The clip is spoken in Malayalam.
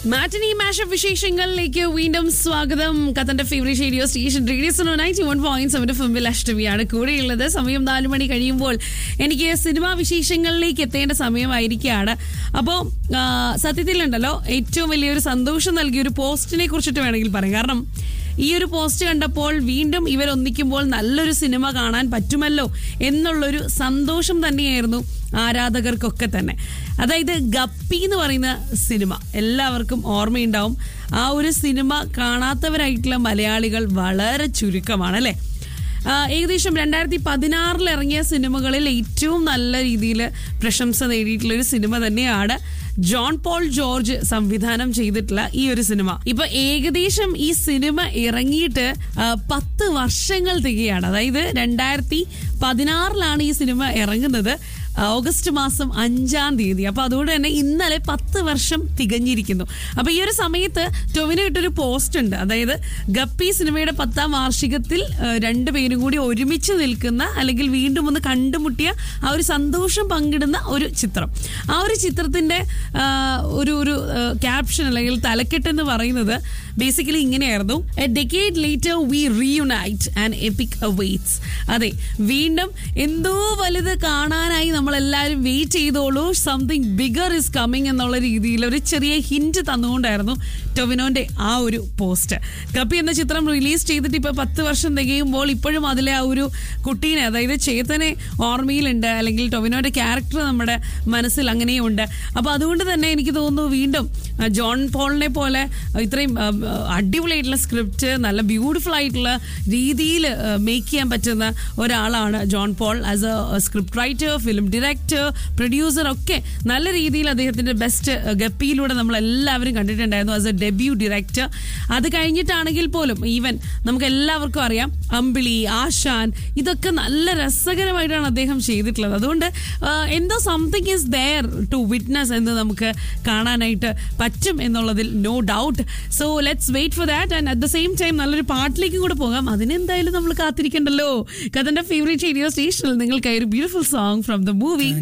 മാറ്റനി മാഷ വിശേഷങ്ങളിലേക്ക് വീണ്ടും സ്വാഗതം കത്തന്റെ favourite radio station radio ninety one point seven ഫിംബിൽ അഷ്ടമിയാണ് കൂടെയുള്ളത് സമയം നാലു മണി കഴിയുമ്പോൾ എനിക്ക് സിനിമാ വിശേഷങ്ങളിലേക്ക് എത്തേണ്ട സമയമായിരിക്കുകയാണ് അപ്പോൾ സത്യത്തിലുണ്ടല്ലോ ഏറ്റവും വലിയൊരു സന്തോഷം നൽകിയ ഒരു പോസ്റ്റിനെ കുറിച്ചിട്ട് വേണമെങ്കിൽ പറയാം കാരണം ഈ ഒരു പോസ്റ്റ് കണ്ടപ്പോൾ വീണ്ടും ഇവർ ഒന്നിക്കുമ്പോൾ നല്ലൊരു സിനിമ കാണാൻ പറ്റുമല്ലോ എന്നുള്ളൊരു സന്തോഷം തന്നെയായിരുന്നു ആരാധകർക്കൊക്കെ തന്നെ അതായത് ഗപ്പി എന്ന് പറയുന്ന സിനിമ എല്ലാവർക്കും ഓർമ്മയുണ്ടാവും ആ ഒരു സിനിമ കാണാത്തവരായിട്ടുള്ള മലയാളികൾ വളരെ ചുരുക്കമാണ് അല്ലേ ആ, ഏകദേശം രണ്ടായിരത്തി പതിനാറിൽ ഇറങ്ങിയ സിനിമകളിൽ ഏറ്റവും നല്ല രീതിയിൽ പ്രശംസ നേടിയിട്ടുള്ള ഒരു സിനിമ തന്നെയാണ് ജോൺ പോൾ ജോർജ് സംവിധാനം ചെയ്തിട്ടുള്ള ഈ ഒരു സിനിമ ഇപ്പൊ ഏകദേശം ഈ സിനിമ ഇറങ്ങിയിട്ട് ആ, പത്ത് വർഷങ്ങൾ തികയാണ് അതായത് രണ്ടായിരത്തി പതിനാറിലാണ് ഈ സിനിമ ഇറങ്ങുന്നത് ഓഗസ്റ്റ് മാസം അഞ്ചാം തീയതി അപ്പൊ അതുകൊണ്ട് തന്നെ ഇന്നലെ പത്ത് വർഷം തികഞ്ഞിരിക്കുന്നു അപ്പൊ ഈ ഒരു സമയത്ത് ടൊവിനോ ഇട്ടൊരു പോസ്റ്റ് ഉണ്ട് അതായത് ഗപ്പി സിനിമയുടെ പത്താം വാർഷികത്തിൽ ആ, രണ്ടുപേരും കൂടി ഒരുമിച്ച് നിൽക്കുന്ന അല്ലെങ്കിൽ വീണ്ടും ഒന്ന് കണ്ടുമുട്ടിയ ആ ഒരു സന്തോഷം പങ്കിടുന്ന ഒരു ചിത്രം ആ ഒരു ചിത്രത്തിന്റെ ആ, ഒരു ഒരു ക്യാപ്ഷൻ അല്ലെങ്കിൽ തലക്കെട്ട് എന്ന് പറയുന്നത് ബേസിക്കലി ഇങ്ങനെയായിരുന്നു a decade later we reunite and epic awaits അതെ വീണ്ടും എന്തോ വലുത് കാണാനായി നമ്മൾ എല്ലാവരും വെയിറ്റ് ചെയ്തോളൂ സംതിങ് ബിഗർ ഇസ് കമ്മിങ് എന്നുള്ള രീതിയിൽ ഒരു ചെറിയ ഹിന്റ് തന്നുകൊണ്ടായിരുന്നു ടൊവിനോന്റെ ആ ഒരു പോസ്റ്റ് കപ്പി എന്ന ചിത്രം റിലീസ് ചെയ്തിട്ട് ഇപ്പൊ പത്ത് വർഷം തികയുമ്പോൾ ഇപ്പോഴും അതിലെ ആ ഒരു കുട്ടീനെ അതായത് ചേതനെ ഓർമ്മയിലുണ്ട് അല്ലെങ്കിൽ ടൊവിനോന്റെ ക്യാരക്ടർ നമ്മുടെ മനസ്സിൽ അങ്ങനെയുണ്ട് അപ്പൊ അതുകൊണ്ട് തന്നെ എനിക്ക് തോന്നുന്നു വീണ്ടും ആ, ജോൺ പോളിനെ പോലെ ഇത്രയും ആ, ആ, അടിപൊളിയായിട്ടുള്ള സ്ക്രിപ്റ്റ് നല്ല ബ്യൂട്ടിഫുൾ ആയിട്ടുള്ള രീതിയിൽ മേക്ക് ചെയ്യാൻ പറ്റുന്ന ഒരാളാണ് John Paul as a script writer film director producer ഒക്കെ നല്ല രീതിയിൽ അദ്ദേഹത്തിന്റെ ബെസ്റ്റ് ഗപ്പിയിലൂടെ നമ്മൾ എല്ലാവരും കണ്ടിട്ടുണ്ടായിരുന്നു ആസ് എ ഡെബ്യൂ ഡയറക്ടർ അത് കഴിഞ്ഞിട്ടാണെങ്കിൽ പോലും ഈവൻ നമുക്ക് എല്ലാവർക്കും അറിയാം അമ്പിളി ആശാൻ ഇതൊക്കെ നല്ല രസകരമായിട്ടാണ് അദ്ദേഹം ചെയ്തിട്ടുള്ളത് അതുകൊണ്ട് ആ, എന്തോ something is there to witness എന്ന് നമുക്ക് കാണാനായിട്ട് പറ്റും എന്നുള്ളതിൽ no doubt so let's wait for that and at the same time നല്ലൊരു പാട്ടിലേക്കും കൂടെ പോകാം അതിനെന്തായാലും നമ്മൾ കാത്തിരിക്കണ്ടല്ലോ കഥന്റെ ഫേവറേറ്റ് റേഡിയോ സ്റ്റേഷനിൽ നിങ്ങൾക്കായി ഒരു beautiful song from the movie